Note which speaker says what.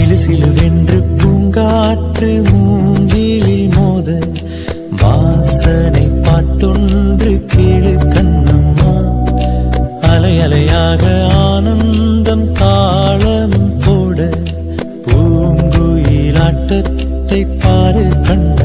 Speaker 1: சிலு சிலுவென்று பூங்காற்று மூங்கிலில் மோத வாசனை பாட்டொன்று கேளு கண்ணம்மா அலை அலையாக ஆனந்தம் தாளம் போட பூங்குயிலாட்டத்தை பாரு கண்ணம்மா